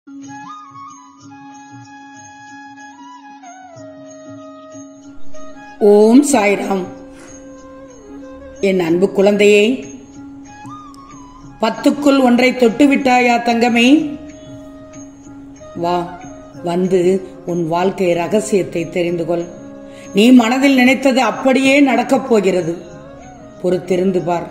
ஓம் சாய்ராம் என் அன்பு குழந்தையே பத்துக்குள் ஒன்றை தொட்டு விட்டாயா தங்கமே வா வந்து உன் வாழ்க்கை ரகசியத்தை தெரிந்து கொள் நீ மனதில் நினைத்தது அப்படியே நடக்கப் போகிறது பொறுத்திருந்து பார்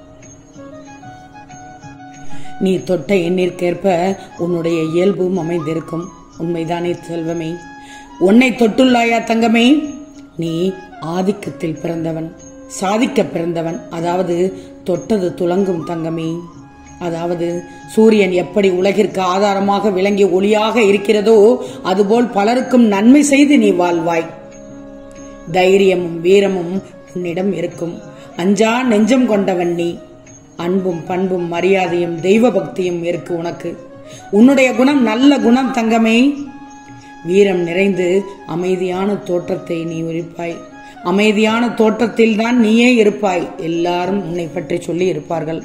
நீ தொட்ட எண்ணிற்கேற்ப உன்னுடைய இயல்பும் அமைந்திருக்கும் உண்மைதானே செல்வமே உன்னை தொட்டுள்ளாயா தங்கமே நீ ஆதிக்கத்தில் பிறந்தவன் சாதிக்க பிறந்தவன் அதாவது தொட்டது துலங்கும் தங்கமே அதாவது சூரியன் எப்படி உலகிற்கு ஆதாரமாக விளங்கி ஒளியாக இருக்கிறதோ அதுபோல் பலருக்கும் நன்மை செய்து நீ வாழ்வாய் தைரியமும் வீரமும் உன்னிடம் இருக்கும் அஞ்சா நெஞ்சம் கொண்டவன் நீ அன்பும் பண்பும் மரியாதையும் தெய்வ பக்தியும் இருக்கு உனக்கு உன்னுடைய குணம் நல்ல குணம் தங்கமே வீரம் நிறைந்து அமைதியான தோற்றத்தை நீ இருப்பாய் அமைதியான தோற்றத்தில் தான் நீயே இருப்பாய் எல்லாரும் உன்னை பற்றி சொல்லி இருப்பார்கள்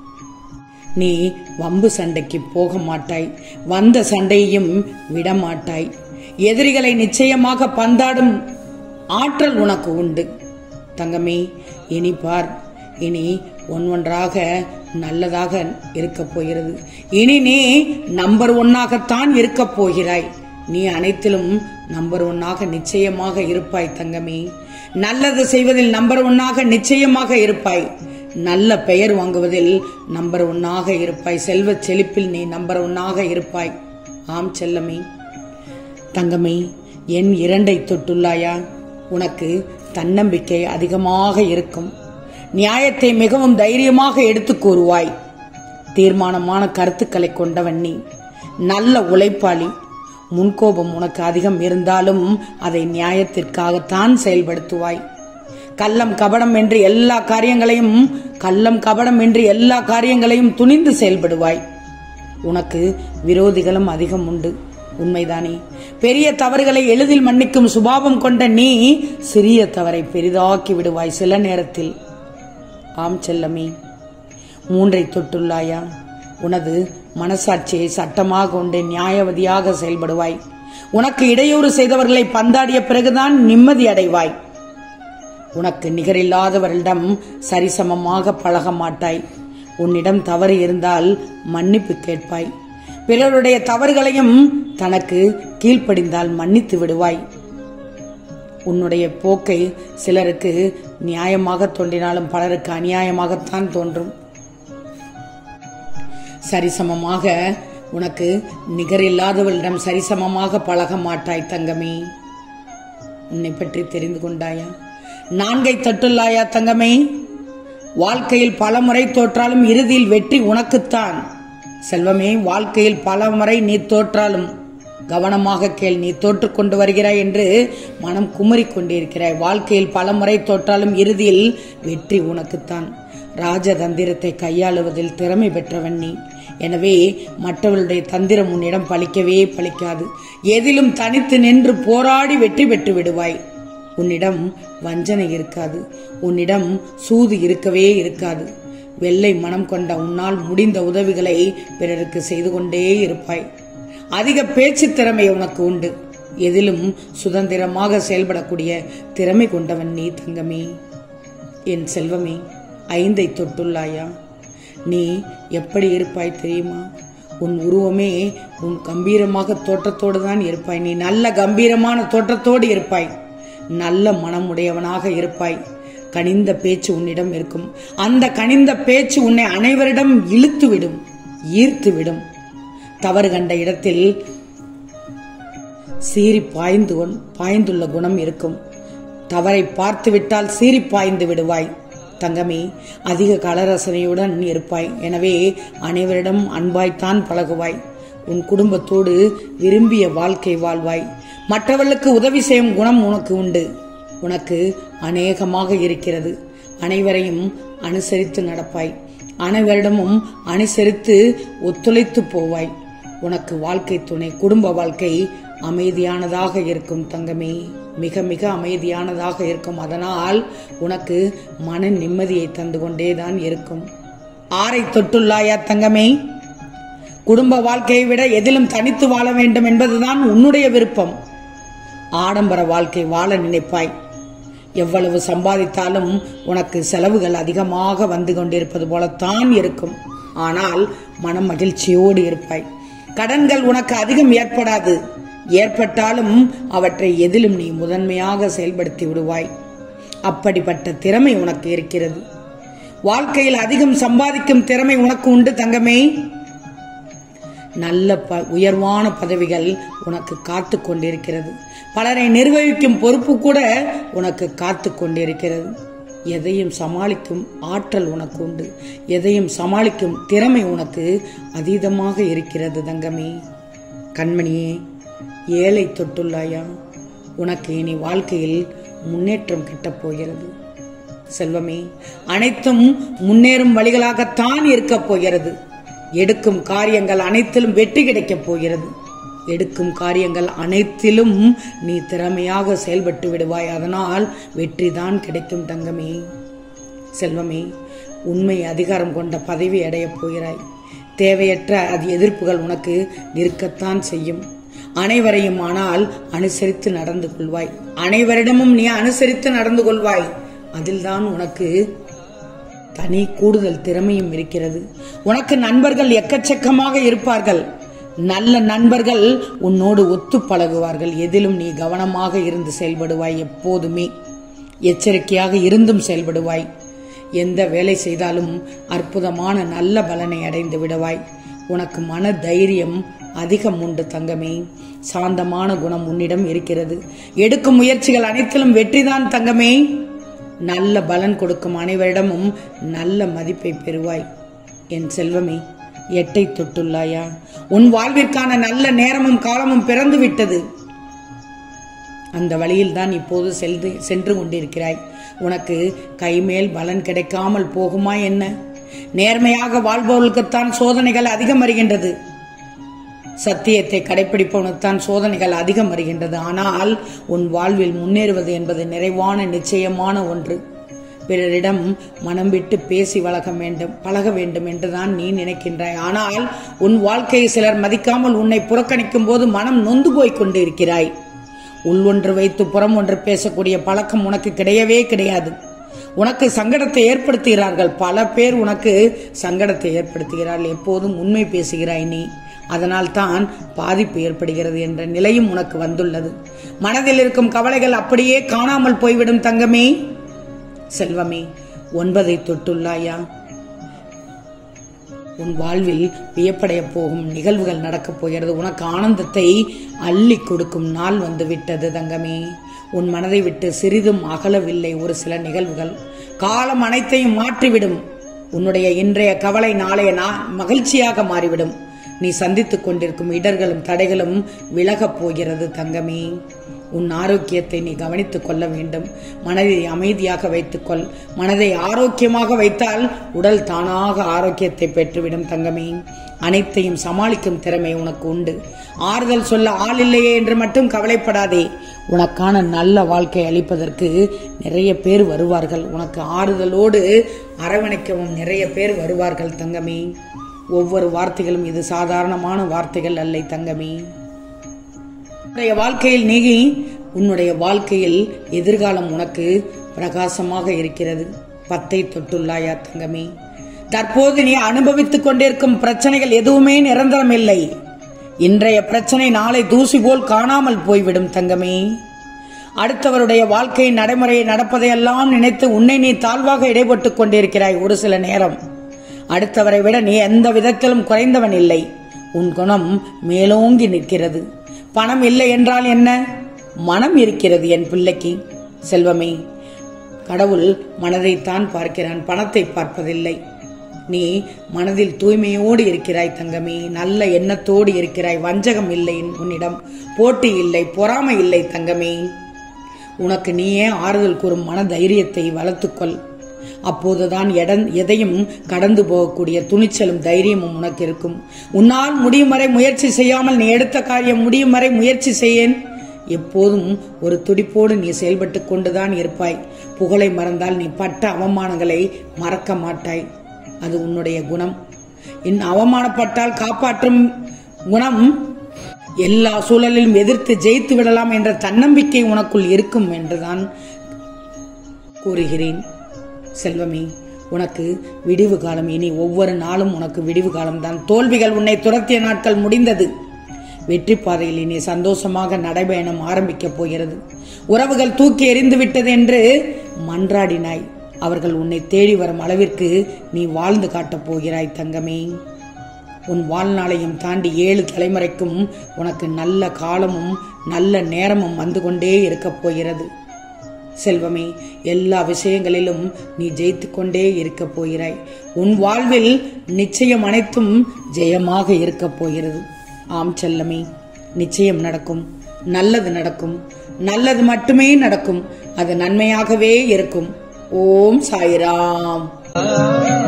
நீ வம்பு சண்டைக்கு போக மாட்டாய் வந்த சண்டையையும் விடமாட்டாய் எதிரிகளை நிச்சயமாக பந்தாடும் ஆற்றல் உனக்கு உண்டு தங்கமே இனி பார் இனி ஒன்றொன்றாக நல்லதாக இருக்கப் போகிறது இனி நீ நம்பர் ஒன்னாகத்தான் இருக்கப் போகிறாய் நீ அனைத்திலும் நம்பர் ஒன்னாக நிச்சயமாக இருப்பாய் தங்கமே நல்லது செய்வதில் நம்பர் ஒன்னாக நிச்சயமாக இருப்பாய் நல்ல பெயர் வாங்குவதில் நம்பர் ஒன்னாக இருப்பாய் செல்வ செழிப்பில் நீ நம்பர் ஒன்னாக இருப்பாய் ஆம் செல்லமே தங்கமே என் இரண்டை தொட்டுள்ளாயா உனக்கு தன்னம்பிக்கை அதிகமாக இருக்கும் நியாயத்தை மிகவும் தைரியமாக எடுத்து கூறுவாய் தீர்மானமான கருத்துக்களை கொண்டவன் நீ நல்ல உழைப்பாளி முன்கோபம் உனக்கு அதிகம் இருந்தாலும் அதை நியாயத்திற்காகத்தான் செயல்படுத்துவாய் கள்ளம் கபடம் என்று எல்லா காரியங்களையும் கள்ளம் கபடம் என்று எல்லா காரியங்களையும் துணிந்து செயல்படுவாய் உனக்கு விரோதிகளும் அதிகம் உண்டு உண்மைதானே பெரிய தவறுகளை எளிதில் மன்னிக்கும் சுபாவம் கொண்ட நீ சிறிய தவறை பெரிதாக்கி விடுவாய் சில நேரத்தில் ஆம் செல்லமே மூன்றை தொட்டுள்ளாயா உனது மனசாட்சியை சட்டமாக கொண்டு நியாயவதியாக செயல்படுவாய் உனக்கு இடையூறு செய்தவர்களை பந்தாடிய பிறகுதான் நிம்மதி அடைவாய் உனக்கு நிகரில்லாதவரிடம் சரிசமமாக பழக மாட்டாய் உன்னிடம் தவறு இருந்தால் மன்னிப்பு கேட்பாய் பிறருடைய தவறுகளையும் தனக்கு கீழ்ப்படிந்தால் மன்னித்து விடுவாய் உன்னுடைய போக்கை சிலருக்கு நியாயமாக தோன்றினாலும் பலருக்கு அநியாயமாகத்தான் தோன்றும் சரிசமமாக உனக்கு நிகரில்லாதவர்களிடம் சரிசமமாக பழக மாட்டாய் தங்கமே உன்னை பற்றி தெரிந்து கொண்டாயா நான்கை தட்டுள்ளாயா தங்கமே வாழ்க்கையில் பல முறை தோற்றாலும் இறுதியில் வெற்றி உனக்குத்தான் செல்வமே வாழ்க்கையில் பல முறை நீ தோற்றாலும் கவனமாக கேள் நீ தோற்றுக் கொண்டு வருகிறாய் என்று மனம் குமரிக் கொண்டிருக்கிறாய் வாழ்க்கையில் பல முறை தோற்றாலும் இறுதியில் வெற்றி உனக்குத்தான் ராஜதந்திரத்தை கையாளுவதில் திறமை பெற்றவன் நீ எனவே மற்றவர்களுடைய தந்திரம் உன்னிடம் பலிக்கவே பலிக்காது எதிலும் தனித்து நின்று போராடி வெற்றி பெற்று விடுவாய் உன்னிடம் வஞ்சனை இருக்காது உன்னிடம் சூது இருக்கவே இருக்காது வெள்ளை மனம் கொண்ட உன்னால் முடிந்த உதவிகளை பிறருக்கு செய்து கொண்டே இருப்பாய் அதிக பேச்சு திறமை உனக்கு உண்டு எதிலும் சுதந்திரமாக செயல்படக்கூடிய திறமை கொண்டவன் நீ தங்கமே என் செல்வமே ஐந்தை தொட்டுள்ளாயா நீ எப்படி இருப்பாய் தெரியுமா உன் உருவமே உன் கம்பீரமாக தோற்றத்தோடு தான் இருப்பாய் நீ நல்ல கம்பீரமான தோற்றத்தோடு இருப்பாய் நல்ல மனமுடையவனாக இருப்பாய் கனிந்த பேச்சு உன்னிடம் இருக்கும் அந்த கனிந்த பேச்சு உன்னை அனைவரிடம் இழுத்து விடும் ஈர்த்து விடும் தவறு கண்ட இடத்தில் சீறி பாய்ந்து பாய்ந்துள்ள குணம் இருக்கும் தவறை பார்த்து விட்டால் சீறி பாய்ந்து விடுவாய் தங்கமே அதிக கலரசனையுடன் இருப்பாய் எனவே அனைவரிடம் அன்பாய்த்தான் பழகுவாய் உன் குடும்பத்தோடு விரும்பிய வாழ்க்கை வாழ்வாய் மற்றவர்களுக்கு உதவி செய்யும் குணம் உனக்கு உண்டு உனக்கு அநேகமாக இருக்கிறது அனைவரையும் அனுசரித்து நடப்பாய் அனைவரிடமும் அனுசரித்து ஒத்துழைத்து போவாய் உனக்கு வாழ்க்கை துணை குடும்ப வாழ்க்கை அமைதியானதாக இருக்கும் தங்கமே மிக மிக அமைதியானதாக இருக்கும் அதனால் உனக்கு மன நிம்மதியை தந்து கொண்டேதான் இருக்கும் ஆரை தொட்டுள்ளாயா தங்கமே குடும்ப வாழ்க்கையை விட எதிலும் தனித்து வாழ வேண்டும் என்பதுதான் உன்னுடைய விருப்பம் ஆடம்பர வாழ்க்கை வாழ நினைப்பாய் எவ்வளவு சம்பாதித்தாலும் உனக்கு செலவுகள் அதிகமாக வந்து கொண்டிருப்பது போலத்தான் இருக்கும் ஆனால் மனம் மகிழ்ச்சியோடு இருப்பாய் கடன்கள் உனக்கு அதிகம் ஏற்படாது ஏற்பட்டாலும் அவற்றை எதிலும் நீ முதன்மையாக செயல்படுத்தி விடுவாய் அப்படிப்பட்ட திறமை உனக்கு இருக்கிறது வாழ்க்கையில் அதிகம் சம்பாதிக்கும் திறமை உனக்கு உண்டு தங்கமே நல்ல ப உயர்வான பதவிகள் உனக்கு காத்து கொண்டிருக்கிறது பலரை நிர்வகிக்கும் பொறுப்பு கூட உனக்கு காத்து கொண்டிருக்கிறது எதையும் சமாளிக்கும் ஆற்றல் உனக்கு உண்டு எதையும் சமாளிக்கும் திறமை உனக்கு அதீதமாக இருக்கிறது தங்கமே கண்மணியே ஏழை தொட்டுள்ளாயா உனக்கு இனி வாழ்க்கையில் முன்னேற்றம் கிட்டப் போகிறது செல்வமே அனைத்தும் முன்னேறும் வழிகளாகத்தான் இருக்கப் போகிறது எடுக்கும் காரியங்கள் அனைத்திலும் வெற்றி கிடைக்கப் போகிறது எடுக்கும் காரியங்கள் அனைத்திலும் நீ திறமையாக செயல்பட்டு விடுவாய் அதனால் வெற்றிதான் கிடைக்கும் தங்கமே செல்வமே உண்மை அதிகாரம் கொண்ட பதவி அடையப் போகிறாய் தேவையற்ற அது எதிர்ப்புகள் உனக்கு இருக்கத்தான் செய்யும் அனைவரையும் ஆனால் அனுசரித்து நடந்து கொள்வாய் அனைவரிடமும் நீ அனுசரித்து நடந்து கொள்வாய் அதில்தான் உனக்கு தனி கூடுதல் திறமையும் இருக்கிறது உனக்கு நண்பர்கள் எக்கச்சக்கமாக இருப்பார்கள் நல்ல நண்பர்கள் உன்னோடு ஒத்து பழகுவார்கள் எதிலும் நீ கவனமாக இருந்து செயல்படுவாய் எப்போதுமே எச்சரிக்கையாக இருந்தும் செயல்படுவாய் எந்த வேலை செய்தாலும் அற்புதமான நல்ல பலனை அடைந்து விடுவாய் உனக்கு மன தைரியம் அதிகம் உண்டு தங்கமே சாந்தமான குணம் உன்னிடம் இருக்கிறது எடுக்கும் முயற்சிகள் அனைத்திலும் வெற்றிதான் தங்கமே நல்ல பலன் கொடுக்கும் அனைவரிடமும் நல்ல மதிப்பை பெறுவாய் என் செல்வமே எட்டை தொட்டுள்ளாயா உன் வாழ்விற்கான நல்ல நேரமும் காலமும் பிறந்து விட்டது அந்த வழியில் தான் இப்போது சென்று சென்று கொண்டிருக்கிறாய் உனக்கு கைமேல் பலன் கிடைக்காமல் போகுமா என்ன நேர்மையாக வாழ்பவர்களுக்குத்தான் சோதனைகள் அதிகம் வருகின்றது சத்தியத்தை கடைபிடிப்பவனுக்குத்தான் சோதனைகள் அதிகம் வருகின்றது ஆனால் உன் வாழ்வில் முன்னேறுவது என்பது நிறைவான நிச்சயமான ஒன்று பிறரிடம் மனம் விட்டு பேசி வழக வேண்டும் பழக வேண்டும் என்றுதான் நீ நினைக்கின்றாய் ஆனால் உன் வாழ்க்கையை சிலர் மதிக்காமல் உன்னை புறக்கணிக்கும் போது மனம் நொந்து போய் கொண்டிருக்கிறாய் உள் ஒன்று வைத்து புறம் ஒன்று பேசக்கூடிய பழக்கம் உனக்கு கிடையவே கிடையாது உனக்கு சங்கடத்தை ஏற்படுத்துகிறார்கள் பல பேர் உனக்கு சங்கடத்தை ஏற்படுத்துகிறார்கள் எப்போதும் உண்மை பேசுகிறாய் நீ அதனால் தான் பாதிப்பு ஏற்படுகிறது என்ற நிலையும் உனக்கு வந்துள்ளது மனதில் இருக்கும் கவலைகள் அப்படியே காணாமல் போய்விடும் தங்கமே செல்வமே ஒன்பதை தொட்டுள்ளாயா உன் வாழ்வில் வியப்படைய போகும் நிகழ்வுகள் நடக்கப் போகிறது உனக்கு ஆனந்தத்தை அள்ளி கொடுக்கும் நாள் வந்து விட்டது தங்கமே உன் மனதை விட்டு சிறிதும் அகலவில்லை ஒரு சில நிகழ்வுகள் காலம் அனைத்தையும் மாற்றிவிடும் உன்னுடைய இன்றைய கவலை நாளைய நா மகிழ்ச்சியாக மாறிவிடும் நீ சந்தித்துக் கொண்டிருக்கும் இடர்களும் தடைகளும் விலகப் போகிறது தங்கமே உன் ஆரோக்கியத்தை நீ கவனித்துக் கொள்ள வேண்டும் மனதை அமைதியாக வைத்துக்கொள் மனதை ஆரோக்கியமாக வைத்தால் உடல் தானாக ஆரோக்கியத்தை பெற்றுவிடும் தங்கமே அனைத்தையும் சமாளிக்கும் திறமை உனக்கு உண்டு ஆறுதல் சொல்ல ஆள் இல்லையே என்று மட்டும் கவலைப்படாதே உனக்கான நல்ல வாழ்க்கை அளிப்பதற்கு நிறைய பேர் வருவார்கள் உனக்கு ஆறுதலோடு அரவணைக்கவும் நிறைய பேர் வருவார்கள் தங்கமே ஒவ்வொரு வார்த்தைகளும் இது சாதாரணமான வார்த்தைகள் அல்ல தங்கமே உன்னுடைய வாழ்க்கையில் நீ உன்னுடைய வாழ்க்கையில் எதிர்காலம் உனக்கு பிரகாசமாக இருக்கிறது பத்தை தொட்டுள்ளாயா தங்கமே தற்போது நீ அனுபவித்துக் கொண்டிருக்கும் பிரச்சனைகள் எதுவுமே நிரந்தரம் இல்லை இன்றைய பிரச்சனை நாளை தூசி போல் காணாமல் போய்விடும் தங்கமே அடுத்தவருடைய வாழ்க்கை நடைமுறையை நடப்பதையெல்லாம் நினைத்து உன்னை நீ தாழ்வாக இடைப்பட்டுக் கொண்டிருக்கிறாய் ஒரு சில நேரம் அடுத்தவரை விட நீ எந்த விதத்திலும் குறைந்தவன் இல்லை உன் குணம் மேலோங்கி நிற்கிறது பணம் இல்லை என்றால் என்ன மனம் இருக்கிறது என் பிள்ளைக்கு செல்வமே கடவுள் மனதைத்தான் பார்க்கிறான் பணத்தை பார்ப்பதில்லை நீ மனதில் தூய்மையோடு இருக்கிறாய் தங்கமே நல்ல எண்ணத்தோடு இருக்கிறாய் வஞ்சகம் இல்லை உன்னிடம் போட்டி இல்லை பொறாமை இல்லை தங்கமே உனக்கு நீயே ஆறுதல் கூறும் மன தைரியத்தை வளர்த்துக்கொள் அப்போதுதான் எடன் எதையும் கடந்து போகக்கூடிய துணிச்சலும் தைரியமும் உனக்கு இருக்கும் உன்னால் முடியும் வரை முயற்சி செய்யாமல் நீ எடுத்த காரியம் முடியும் வரை முயற்சி செய்யேன் எப்போதும் ஒரு துடிப்போடு நீ செயல்பட்டு கொண்டுதான் இருப்பாய் புகழை மறந்தால் நீ பட்ட அவமானங்களை மறக்க மாட்டாய் அது உன்னுடைய குணம் என் அவமானப்பட்டால் காப்பாற்றும் குணம் எல்லா சூழலிலும் எதிர்த்து ஜெயித்து விடலாம் என்ற தன்னம்பிக்கை உனக்குள் இருக்கும் என்றுதான் கூறுகிறேன் செல்வமே உனக்கு விடிவு காலம் இனி ஒவ்வொரு நாளும் உனக்கு விடிவு காலம்தான் தோல்விகள் உன்னை துரத்திய நாட்கள் முடிந்தது வெற்றி பாதையில் இனி சந்தோஷமாக நடைபயணம் ஆரம்பிக்கப் போகிறது உறவுகள் தூக்கி எறிந்து விட்டது என்று மன்றாடினாய் அவர்கள் உன்னை தேடி வரும் அளவிற்கு நீ வாழ்ந்து காட்டப் போகிறாய் தங்கமே உன் வாழ்நாளையும் தாண்டி ஏழு தலைமுறைக்கும் உனக்கு நல்ல காலமும் நல்ல நேரமும் வந்து கொண்டே இருக்கப் போகிறது செல்வமே எல்லா விஷயங்களிலும் நீ ஜெயித்து கொண்டே இருக்கப் போகிறாய் உன் வாழ்வில் நிச்சயம் அனைத்தும் ஜெயமாக இருக்கப் போகிறது ஆம் செல்லமே நிச்சயம் நடக்கும் நல்லது நடக்கும் நல்லது மட்டுமே நடக்கும் அது நன்மையாகவே இருக்கும் ஓம் சாய்ராம்